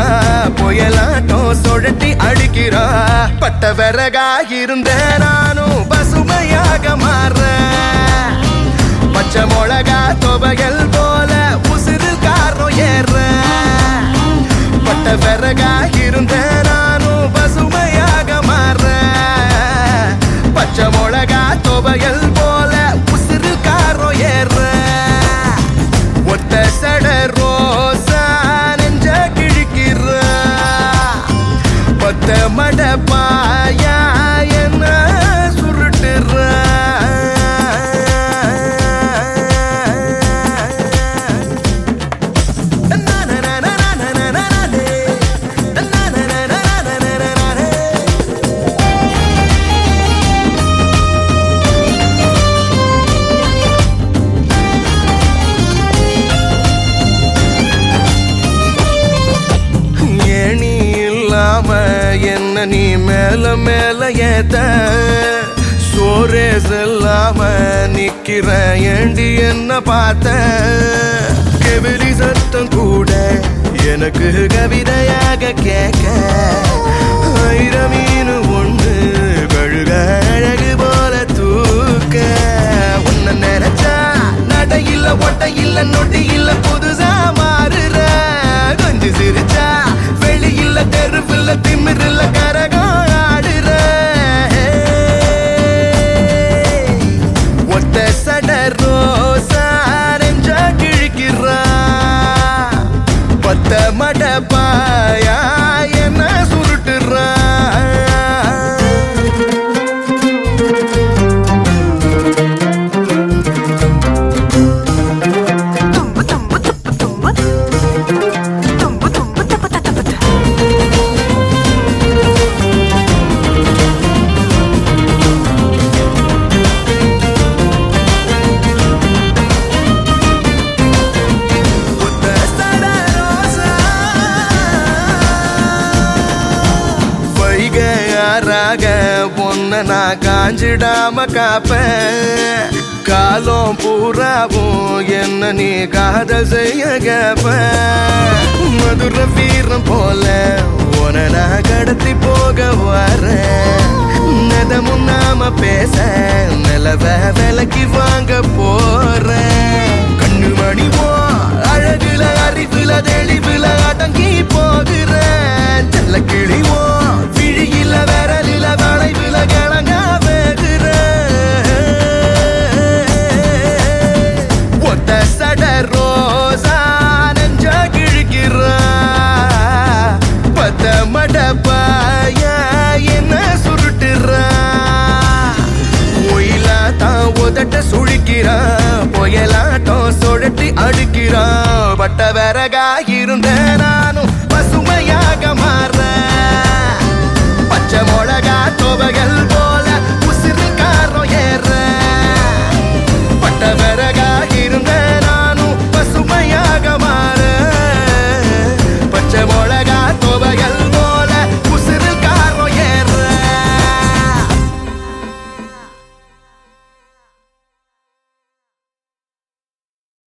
புயலாட்டம் சுழட்டி அடிக்கிறா பட்ட விறகா இருந்த நானும் பசுமையாக மாறேன் பச்சை மிளகா துவையல் போல உசிறு காரம் ஏற பட்ட விறகா இருந்த நானும் பசுமையாக மாறேன் பச்சை மிளகா துவையல் போல உசிறு காரம் ஏற ஒத்த சட ரோசா நெஞ்ச கிழிக்கிற பத்த மட பாயா என்ன சுருட்டுற ஏணி இல்லாம என்ன நீ மேல மேல ஏத்த சோரே செல்லாம நிக்கிற ஏண்டி என்ன பார்த்த கெவிலி சத்தம் கூட எனக்கு கவிதையாக கேட்க ஐரமீனு ஒண்ணு கழுக அழகு போல தூக்க உன்னை நினைச்சா நட இல்ல ஒட்ட இல்ல நொட்டி இல்ல புதுசா மாறுற கொஞ்சம் சிரிச்சா வெளி இல்ல தெருவில்ல திமிரில்ல கரகம் ஆடுற ஒத்த சட ரோசா நெஞ்ச கிழிக்கிறா பத்த மட பாயா என்ன சுருட்டுறா தும்பு தும்பு துப்பு தும்பு தும்பு தும்பு தப்பு தப்பு தப்பு ஒத்த சட ரோசா வைகையாராக பொன்ன நான் காஞ்சிடாம காப்பேன் காலம் பூராவும் என்ன நீ காதல் செய்ய கேப்பேன் மதுர வீரம் போல உன நான் கடத்தி போக வரேன் நதமும் நாம பேச நிலவ விலைக்கு வாங்க போறேன் கண்ணு மணிவோ அழகுல அறிவுல தெளிவுல அடங்கி போகிறேன் செல்ல கிழிவோ விழியில விரலில வளைவுல கிழங்கா ஒத்த சட ரோசா நெஞ்ச கிழிக்கிற பத்த மட பாயா என்ன சுருட்டுற ஒயிலா தான் உதட்ட சுழிக்கிறான் புயலாட்டம் சுழட்டி அடுக்கிறான் பட்ட விறகா இருந்த நானும் பசுமையாக மாற பச்சை மிளகா துவையல்